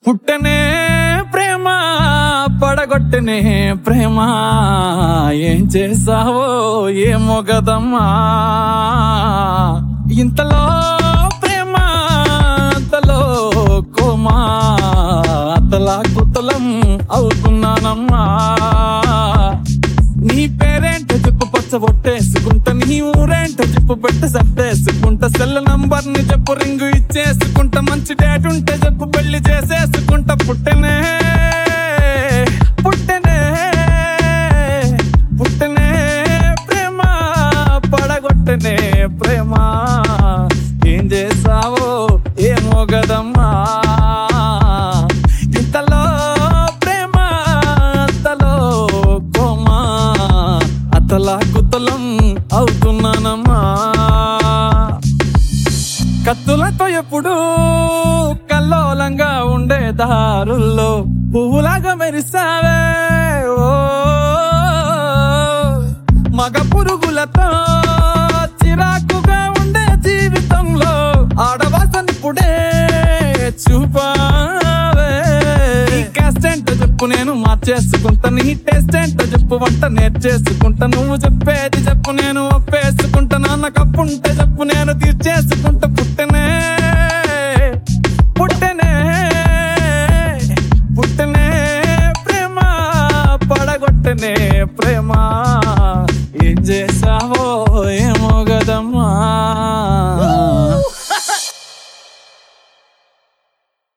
పుట్టనే ప్రేమ పడగొట్టనే ప్రేమ ఏం చేసావో ఏమో గదమ్మా ఇంతలో ప్రేమ అంతలో కోమా అతలా కుతలం అవుతున్నానమ్మా నీ పేరేంట చెప్పు పచ్చ ఒట్టేసుకుంటా నీ ఊరేంట చెప్పు పెట్ట సర్దేసుకుంటా సెల్ నంబర్ ని చెప్పు రింగు ఇచ్చేసుకుంటా మంచి డేట్ ఉంటే చెప్పు పెళ్లి చేసేసుకుంటా పుట్టనే పుట్టనే పుట్టనే ప్రేమ పడగొట్టనే ప్రేమ ఏం చేసావో ఏమో గదమ్మా ఇంతలో ప్రేమ అంతలో కోమా అతలా కుతలం అవుతున్నానమ్మా కత్తులతో ఎప్పుడు కల్లోలంగా ఉండే దారుల్లో పువ్వులాగా మెరిసావే ఓ మగ పురుగులతో చిరాకుగా ఉండే జీవితంలో ఆడవాసనిప్పుడే చూపావే నీ కాస్ట్ ఏంటో చెప్పు నేను మార్చేసుకుంటా నీ టేస్ట్ ఏంటో చెప్పు వంట నేర్చేసుకుంటా నువ్వు చెప్పేది చెప్పు నేను ఒప్పేసుకుంటా నాన్న కప్పుంటే చెప్పు నేను తీర్చేసుకుంటా పుట్టనే పుట్టనే పుట్టనే ప్రేమ పడగొట్టనే ప్రేమ ఏం చేసావో ఏమో గదమ్మా